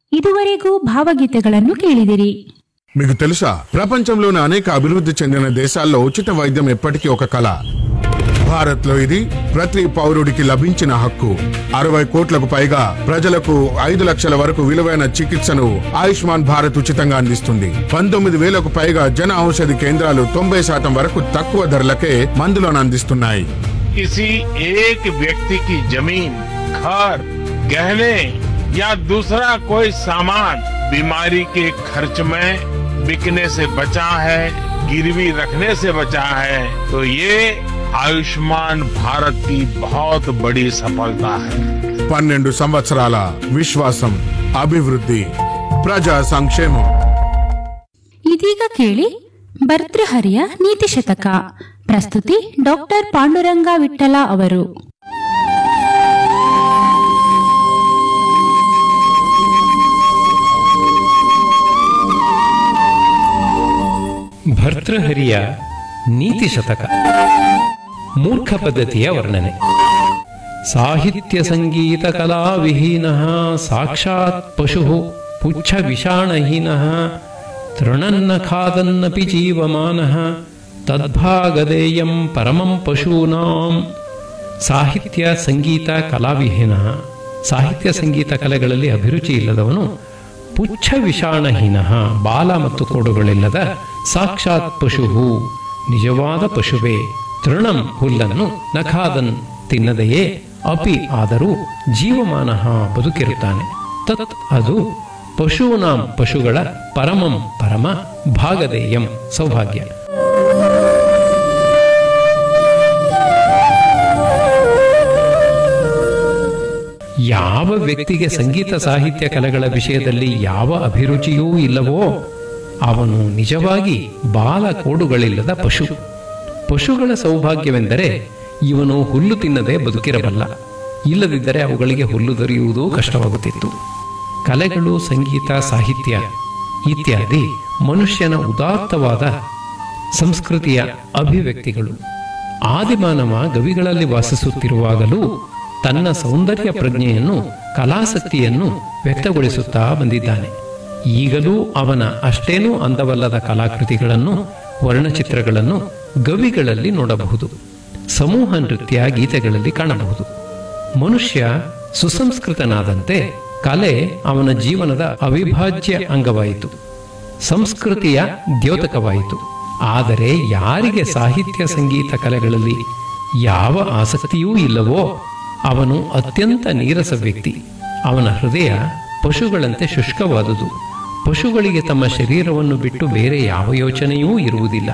ಇದುವರೆಗೂ ಭಾವಗೀತೆಗಳನ್ನು ಕೇಳಿದಿರಿ మీకు తెలుసా ప్రపంచంలోని అనేక అభివృద్ధి చెందిన దేశాల్లో ఉచిత వైద్యం ఎప్పటికీ ఒక కళ భారత్ లో ఇది ప్రతి పౌరుడికి లభించిన హక్కు అరవై కోట్లకు పైగా ప్రజలకు ఐదు లక్షల వరకు విలువైన చికిత్సను ఆయుష్మాన్ భారత్ ఉచితంగా అందిస్తుంది పంతొమ్మిది వేలకు పైగా జన ఔషధి కేంద్రాలు తొంభై శాతం వరకు తక్కువ ధరలకే మందులను అందిస్తున్నాయి किसी एक व्यक्ति की जमीन घर गहने या दूसरा कोई सामान बीमारी के खर्च में बिकने से बचा है गिरवी रखने से बचा है तो ये आयुष्मान भारत की बहुत बड़ी सफलता है పన్నెండు సంవత్సరాల విశ్వాసం అభివృద్ధి ప్రజా సంక్షేమం ಇದೀಗ ಕೇಳಿ ಭರ್ತೃಹರಿಯ ನೀತಿ ಶತಕ ಪ್ರಸ್ತುತಿ ಡಾಕ್ಟರ್ ಪಾಂಡುರಂಗ ವಿಠಲ ಅವರು ಭರ್ತೃಹರಿಯ ನೀತಿ ಶತಕ ಮೂರ್ಖ ಪದ್ಧತಿಯ ವರ್ಣನೆ ಸಾಹಿತ್ಯ ಸಂಗೀತ ಕಲಾ ವಿಹೀನ ಸಾಕ್ಷಾತ್ ಪಶು ಪುಚ್ಛ ವಿಷಾಣಹೀನ ತೃಣನ್ನ ಖಾದನ್ನಪಿ ಜೀವಮಾನ ತದ್ಭಾಗದೇಯಂ ಪರಮಂ ಪಶೂನಾಂ ಸಾಹಿತ್ಯ ಸಂಗೀತ ಕಲಾವಿಹೀನ ಸಾಹಿತ್ಯ ಸಂಗೀತ ಕಲೆಗಳಲ್ಲಿ ಅಭಿರುಚಿ ಇಲ್ಲದವನು ಪುಚ್ಛ ವಿಷಾಣಹೀನ ಬಾಲ ಮತ್ತು ಕೋಡುಗಳಿಲ್ಲದ ಸಾಕ್ಷಾತ್ ಪಶು ನಿಜವಾದ ಪಶುವೇ ತೃಣಂ ಹುಲ್ಲನ್ನು ನಖಾದನ್ ತಿನ್ನದೆಯೇ ಅಪಿ ಆದರೂ ಜೀವಮಾನ ಬದುಕಿರುತ್ತಾನೆ ತತ್ ಅದು ಪಶೂನಾಂ ಪಶುಗಳ ಪರಮಂ ಪರಮ ಭಾಗದೇಯಂ ಸೌಭಾಗ್ಯ ಯಾವ ವ್ಯಕ್ತಿಗೆ ಸಂಗೀತ ಸಾಹಿತ್ಯ ಕಲೆಗಳ ವಿಷಯದಲ್ಲಿ ಯಾವ ಅಭಿರುಚಿಯೂ ಇಲ್ಲವೋ ಅವನು ನಿಜವಾಗಿ ಬಾಲ ಕೋಡುಗಳಿಲ್ಲದ ಪಶು ಪಶುಗಳ ಸೌಭಾಗ್ಯವೆಂದರೆ ಇವನು ಹುಲ್ಲು ತಿನ್ನದೆ ಬದುಕಿರಬಲ್ಲ ಇಲ್ಲದಿದ್ದರೆ ಅವುಗಳಿಗೆ ಹುಲ್ಲು ದೊರೆಯುವುದೂ ಕಷ್ಟವಾಗುತ್ತಿತ್ತು ಕಲೆಗಳು ಸಂಗೀತ ಸಾಹಿತ್ಯ ಇತ್ಯಾದಿ ಮನುಷ್ಯನ ಉದಾತ್ತವಾದ ಸಂಸ್ಕೃತಿಯ ಅಭಿವ್ಯಕ್ತಿಗಳು ಆದಿಮಾನವ ಗವಿಗಳಲ್ಲಿ ವಾಸಿಸುತ್ತಿರುವಾಗಲೂ ತನ್ನ ಸೌಂದರ್ಯ ಪ್ರಜ್ಞೆಯನ್ನು ಕಲಾಸಕ್ತಿಯನ್ನು ವ್ಯಕ್ತಗೊಳಿಸುತ್ತಾ ಬಂದಿದ್ದಾನೆ ಈಗಲೂ ಅವನ ಅಷ್ಟೇನೂ ಅಂದವಲ್ಲದ ಕಲಾಕೃತಿಗಳನ್ನು ವರ್ಣಚಿತ್ರಗಳನ್ನು ಗವಿಗಳಲ್ಲಿ ನೋಡಬಹುದು ಸಮೂಹ ನೃತ್ಯ ಗೀತೆಗಳಲ್ಲಿ ಕಾಣಬಹುದು ಮನುಷ್ಯ ಸುಸಂಸ್ಕೃತನಾದಂತೆ ಕಲೆ ಅವನ ಜೀವನದ ಅವಿಭಾಜ್ಯ ಅಂಗವಾಯಿತು ಸಂಸ್ಕೃತಿಯ ದ್ಯೋತಕವಾಯಿತು ಆದರೆ ಯಾರಿಗೆ ಸಾಹಿತ್ಯ ಸಂಗೀತ ಕಲೆಗಳಲ್ಲಿ ಯಾವ ಆಸಕ್ತಿಯೂ ಇಲ್ಲವೋ ಅವನು ಅತ್ಯಂತ ನೀರಸ ವ್ಯಕ್ತಿ ಅವನ ಹೃದಯ ಪಶುಗಳಂತೆ ಶುಷ್ಕವಾದುದು ಪಶುಗಳಿಗೆ ತಮ್ಮ ಶರೀರವನ್ನು ಬಿಟ್ಟು ಬೇರೆ ಯಾವ ಯೋಚನೆಯೂ ಇರುವುದಿಲ್ಲ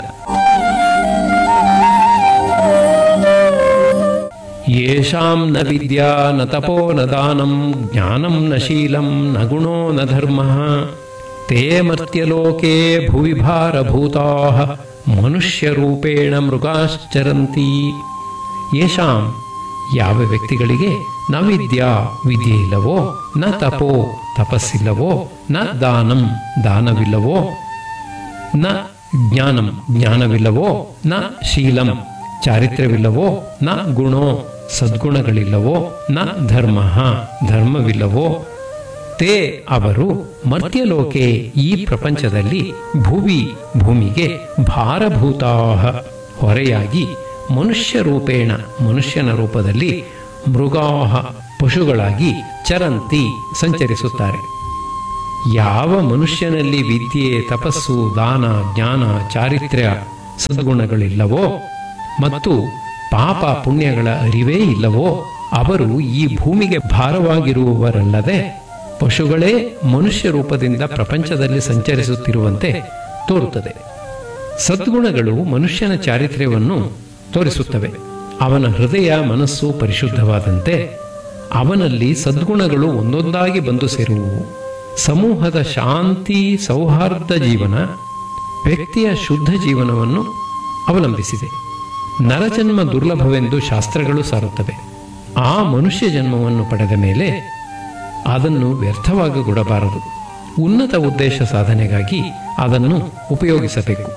ಯೇಷಾಂ ನ ವಿದ್ಯಾ ನ ತಪೋ ನ ದಾನಂ ಜ್ಞಾನಂ ನ ಶೀಲಂ ನ ಗುಣೋ ನ ಧರ್ಮ ತೇ ಮರ್ತ್ಯಲೋಕೆ ಭುವಿ ಭಾರಭೂತಾ ಮನುಷ್ಯರೂಪೇಣ ಮೃಗಾಶ್ಚರಂತಿ ಯೇಷಾಂ ಯಾವ ವ್ಯಕ್ತಿಗಳಿಗೆ ನ ವಿದ್ಯಾ ವಿದ್ಯೆ ಇಲ್ಲವೋ ನ ತಪೋ ತಪಸ್ಸಿಲ್ಲವೋ ನ ದಾನಂ ದಾನವಿಲ್ಲವೋ ನ ಜ್ಞಾನಂ ಜ್ಞಾನವಿಲ್ಲವೋ ನ ಶೀಲಂ ಚಾರಿತ್ರ್ಯವಿಲ್ಲವೋ ನ ಗುಣೋ ಸದ್ಗುಣಗಳಿಲ್ಲವೋ ನ ಧರ್ಮ ಧರ್ಮವಿಲ್ಲವೋ ತೇ ಅವರು ಮರ್ತ್ಯಲೋಕೆ ಈ ಪ್ರಪಂಚದಲ್ಲಿ ಭುವಿ ಭೂಮಿಗೆ ಭಾರಭೂತಾ ಹೊರೆಯಾಗಿ ಮನುಷ್ಯ ರೂಪೇಣ ಮನುಷ್ಯನ ರೂಪದಲ್ಲಿ ಮೃಗಾಹ ಪಶುಗಳಾಗಿ ಚರಂತಿ ಸಂಚರಿಸುತ್ತಾರೆ ಯಾವ ಮನುಷ್ಯನಲ್ಲಿ ವಿದ್ಯೆ ತಪಸ್ಸು ದಾನ ಜ್ಞಾನ ಚಾರಿತ್ರ್ಯ ಸದ್ಗುಣಗಳಿಲ್ಲವೋ ಮತ್ತು ಪಾಪ ಪುಣ್ಯಗಳ ಅರಿವೇ ಇಲ್ಲವೋ ಅವರು ಈ ಭೂಮಿಗೆ ಭಾರವಾಗಿರುವವರಲ್ಲದೆ ಪಶುಗಳೇ ಮನುಷ್ಯ ರೂಪದಿಂದ ಪ್ರಪಂಚದಲ್ಲಿ ಸಂಚರಿಸುತ್ತಿರುವಂತೆ ತೋರುತ್ತದೆ ಸದ್ಗುಣಗಳು ಮನುಷ್ಯನ ಚಾರಿತ್ರ್ಯವನ್ನು ತೋರಿಸುತ್ತವೆ ಅವನ ಹೃದಯ ಮನಸ್ಸು ಪರಿಶುದ್ಧವಾದಂತೆ ಅವನಲ್ಲಿ ಸದ್ಗುಣಗಳು ಒಂದೊಂದಾಗಿ ಬಂದು ಸೇರುವುವು ಸಮೂಹದ ಶಾಂತಿ ಸೌಹಾರ್ದ ಜೀವನ ವ್ಯಕ್ತಿಯ ಶುದ್ಧ ಜೀವನವನ್ನು ಅವಲಂಬಿಸಿದೆ ನರಜನ್ಮ ದುರ್ಲಭವೆಂದು ಶಾಸ್ತ್ರಗಳು ಸಾರುತ್ತವೆ ಆ ಮನುಷ್ಯ ಜನ್ಮವನ್ನು ಪಡೆದ ಮೇಲೆ ಅದನ್ನು ವ್ಯರ್ಥವಾಗಿಗೊಡಬಾರದು ಉನ್ನತ ಉದ್ದೇಶ ಸಾಧನೆಗಾಗಿ ಅದನ್ನು ಉಪಯೋಗಿಸಬೇಕು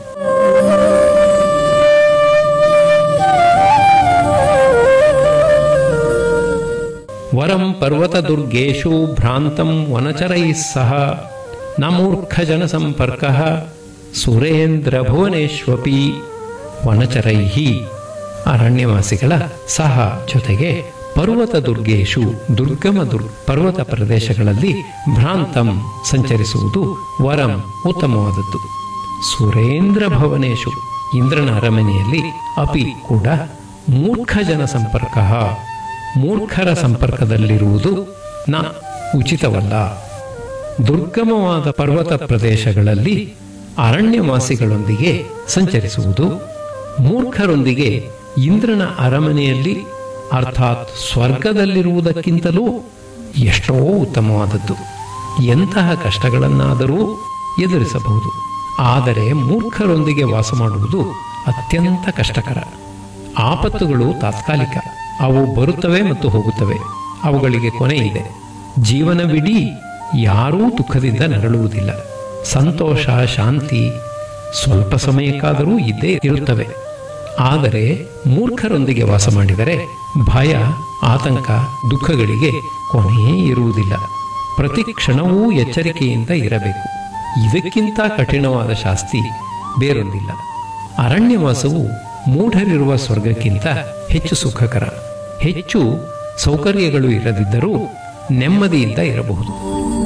ವರಂ ಪರ್ವತದುರ್ಗೇಶು ಭ್ರಾಂತಂ ವನಚರೈಃ ಸಹ ನ ಮೂರ್ಖಜನ ಸಂಪರ್ಕ ಸುರೇಂದ್ರ ಭುವನೇಶ್ವಪಿ ವನಚರೈಹಿ ಅರಣ್ಯವಾಸಿಗಳ ಸಹ ಜೊತೆಗೆ ಪರ್ವತ ದುರ್ಗೇಶು ದುರ್ಗಮ ದುರ್ ಪರ್ವತ ಪ್ರದೇಶಗಳಲ್ಲಿ ಭ್ರಾಂತಂ ಸಂಚರಿಸುವುದು ವರಂ ಉತ್ತಮವಾದದ್ದು ಸುರೇಂದ್ರ ಭವನೇಶು ಇಂದ್ರನ ಅರಮನೆಯಲ್ಲಿ ಅಪಿ ಕೂಡ ಮೂರ್ಖ ಜನ ಸಂಪರ್ಕ ಮೂರ್ಖರ ಸಂಪರ್ಕದಲ್ಲಿರುವುದು ನ ಉಚಿತವಲ್ಲ ದುರ್ಗಮವಾದ ಪರ್ವತ ಪ್ರದೇಶಗಳಲ್ಲಿ ಅರಣ್ಯವಾಸಿಗಳೊಂದಿಗೆ ಸಂಚರಿಸುವುದು ಮೂರ್ಖರೊಂದಿಗೆ ಇಂದ್ರನ ಅರಮನೆಯಲ್ಲಿ ಅರ್ಥಾತ್ ಸ್ವರ್ಗದಲ್ಲಿರುವುದಕ್ಕಿಂತಲೂ ಎಷ್ಟೋ ಉತ್ತಮವಾದದ್ದು ಎಂತಹ ಕಷ್ಟಗಳನ್ನಾದರೂ ಎದುರಿಸಬಹುದು ಆದರೆ ಮೂರ್ಖರೊಂದಿಗೆ ವಾಸ ಮಾಡುವುದು ಅತ್ಯಂತ ಕಷ್ಟಕರ ಆಪತ್ತುಗಳು ತಾತ್ಕಾಲಿಕ ಅವು ಬರುತ್ತವೆ ಮತ್ತು ಹೋಗುತ್ತವೆ ಅವುಗಳಿಗೆ ಕೊನೆ ಇದೆ ಜೀವನವಿಡೀ ಯಾರೂ ದುಃಖದಿಂದ ನರಳುವುದಿಲ್ಲ ಸಂತೋಷ ಶಾಂತಿ ಸ್ವಲ್ಪ ಸಮಯಕ್ಕಾದರೂ ಇದ್ದೇ ಇರುತ್ತವೆ ಆದರೆ ಮೂರ್ಖರೊಂದಿಗೆ ವಾಸ ಮಾಡಿದರೆ ಭಯ ಆತಂಕ ದುಃಖಗಳಿಗೆ ಕೊನೆಯೇ ಇರುವುದಿಲ್ಲ ಪ್ರತಿ ಕ್ಷಣವೂ ಎಚ್ಚರಿಕೆಯಿಂದ ಇರಬೇಕು ಇದಕ್ಕಿಂತ ಕಠಿಣವಾದ ಶಾಸ್ತಿ ಬೇರೊಂದಿಲ್ಲ ಅರಣ್ಯವಾಸವು ಮೂಢರಿರುವ ಸ್ವರ್ಗಕ್ಕಿಂತ ಹೆಚ್ಚು ಸುಖಕರ ಹೆಚ್ಚು ಸೌಕರ್ಯಗಳು ಇರದಿದ್ದರೂ ನೆಮ್ಮದಿಯಿಂದ ಇರಬಹುದು